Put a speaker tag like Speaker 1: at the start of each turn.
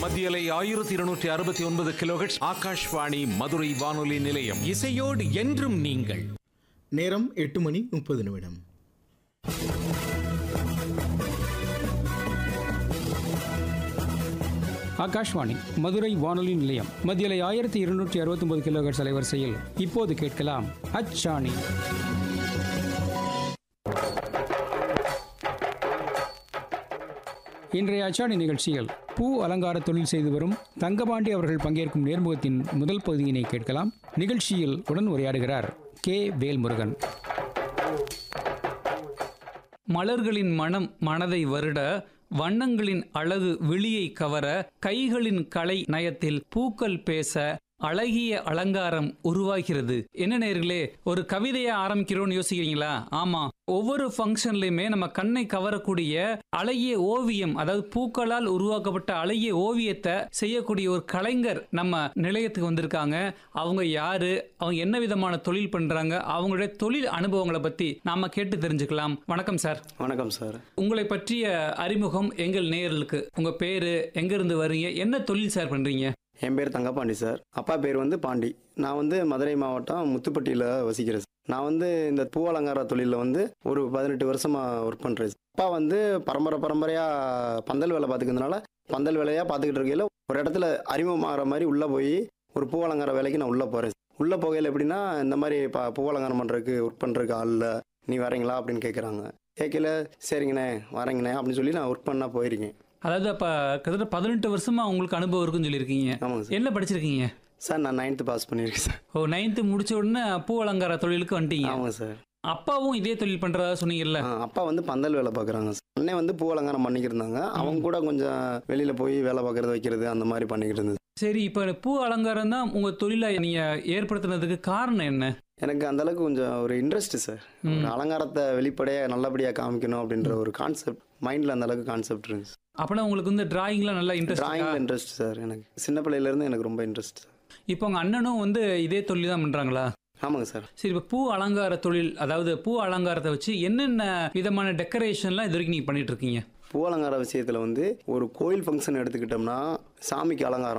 Speaker 1: மத்தியலை ஆயிரத்தி இருநூற்றி அறுபத்தி ஒன்பது கிலோஹெட்ஸ் ஆகாஷ்வாணி மதுரை வானொலி நிலையம்
Speaker 2: இசையோடு என்றும் நீங்கள்
Speaker 3: நேரம் எட்டு மணி முப்பது நிமிடம்
Speaker 4: ஆகாஷ்வாணி மதுரை வானொலி நிலையம் மத்தியலை ஆயிரத்தி இருநூற்றி அறுபத்தொன்பது கிலோஹெர்ட்ஸ் அலைவரிசையில் இப்போது கேட்கலாம் அச்சாணி இன்றைய அச்சாணி நிகழ்ச்சியில் பூ அலங்கார தொழில் செய்து வரும் தங்கபாண்டி அவர்கள் பங்கேற்கும் நேர்முகத்தின் முதல் பகுதியினை கேட்கலாம் நிகழ்ச்சியில் உடன் உரையாடுகிறார் கே வேல்முருகன்
Speaker 5: மலர்களின் மனம் மனதை வருட வண்ணங்களின் அழகு விழியை கவர கைகளின் கலை நயத்தில் பூக்கள் பேச அழகிய அலங்காரம் உருவாகிறது என்ன நேர்களே ஒரு கவிதையை ஆரம்பிக்கிறோம்னு யோசிக்கிறீங்களா ஆமா ஒவ்வொரு ஃபங்க்ஷன்லயுமே நம்ம கண்ணை கவரக்கூடிய அழகிய ஓவியம் அதாவது பூக்களால் உருவாக்கப்பட்ட அழகிய ஓவியத்தை செய்யக்கூடிய ஒரு கலைஞர் நம்ம நிலையத்துக்கு வந்திருக்காங்க அவங்க யாரு அவங்க என்ன விதமான தொழில் பண்றாங்க அவங்களுடைய தொழில் அனுபவங்களை பத்தி நாம கேட்டு தெரிஞ்சுக்கலாம் வணக்கம் சார்
Speaker 6: வணக்கம் சார்
Speaker 5: உங்களை பற்றிய அறிமுகம் எங்கள் நேயர்களுக்கு உங்க பேரு எங்க இருந்து வர்றீங்க என்ன தொழில் சார் பண்றீங்க
Speaker 6: என் பேர் தங்கப்பாண்டி சார் அப்பா பேர் வந்து பாண்டி நான் வந்து மதுரை மாவட்டம் முத்துப்பட்டியில் வசிக்கிறேன் சார். நான் வந்து இந்த பூ அலங்கார தொழிலில் வந்து ஒரு பதினெட்டு வருஷமாக ஒர்க் பண்ணுறேன் சார். அப்பா வந்து பரம்பரை பரம்பரையாக பந்தல் வேலை பார்த்துக்கிறதுனால பந்தல் வேலையாக பார்த்துக்கிட்டு இருக்கையில் ஒரு இடத்துல அறிமுகமாகிற மாதிரி உள்ளே போய் ஒரு பூ அலங்கார வேலைக்கு நான் உள்ளே போகிறேன் உள்ளே போகையில் எப்படின்னா இந்த மாதிரி ப பூ அலங்காரம் பண்ணுறதுக்கு ஒர்க் பண்ணுறதுக்கு ஆள் இல்ல. நீ வரீங்களா அப்படின்னு கேட்குறாங்க கேட்கல சரிங்கண்ணே வரேங்கண்ணே அப்படின்னு சொல்லி நான் ஒர்க் பண்ணால் போயிருக்கேன்
Speaker 5: அதாவது அப்ப கிட்டத்தட்ட பதினெட்டு வருஷமா உங்களுக்கு அனுபவம் இருக்குன்னு சொல்லியிருக்கீங்க
Speaker 6: ஆமாங்க சார்
Speaker 5: என்ன படிச்சிருக்கீங்க
Speaker 6: சார் நான் நைன்த்து பாஸ் பண்ணியிருக்கேன் சார்
Speaker 5: ஓ நைன்த்து முடிச்ச உடனே பூ அலங்கார தொழிலுக்கு வந்துட்டீங்க
Speaker 6: ஆமாங்க சார்
Speaker 5: அப்பாவும் இதே தொழில் பண்றதா சொன்னீங்கல்ல
Speaker 6: ஆ, அப்பா வந்து பந்தல் வேலை பார்க்குறாங்க அண்ணன் வந்து பூ அலங்காரம் பண்ணிக்கிட்டு இருந்தாங்க அவங்க கூட கொஞ்சம் வெளியில் போய் வேலை பார்க்கறது வைக்கிறது அந்த மாதிரி பண்ணிக்கிட்டு இருந்தது
Speaker 5: சரி இப்ப பூ அலங்காரம் தான் உங்க தொழிலை நீங்க ஏற்படுத்தினதுக்கு காரணம் என்ன
Speaker 6: எனக்கு அந்த அளவுக்கு கொஞ்சம் ஒரு இன்ட்ரெஸ்ட் சார் ஒரு அலங்காரத்தை வெளிப்படையாக நல்லபடியாக காமிக்கணும் அப்படின்ற ஒரு கான்செப்ட் மைண்டில் அந்த அளவுக்கு கான்செப்ட் இருந்துச்சு
Speaker 5: அப்பனா உங்களுக்கு வந்து டிராயிங்ல நல்லா இன்ட்ரெஸ்ட்
Speaker 6: டிராயிங்கில் இன்ட்ரெஸ்ட் சார் எனக்கு சின்ன பிள்ளையிலேருந்து எனக்கு ரொம்ப இன்ட்ரெஸ்ட் சார்
Speaker 5: இப்போ உங்க அண்ணனும் வந்து இதே தொழில் தான் பண்றாங்களா
Speaker 6: ஆமாங்க சார்
Speaker 5: சரி இப்போ பூ அலங்கார தொழில் அதாவது பூ அலங்காரத்தை வச்சு என்னென்ன விதமான டெக்கரேஷன்லாம் இது வரைக்கும் நீங்க பண்ணிட்டு இருக்கீங்க
Speaker 6: பூ அலங்கார விஷயத்தில் வந்து ஒரு கோயில் ஃபங்க்ஷன் எடுத்துக்கிட்டோம்னா சாமிக்கு அலங்காரம்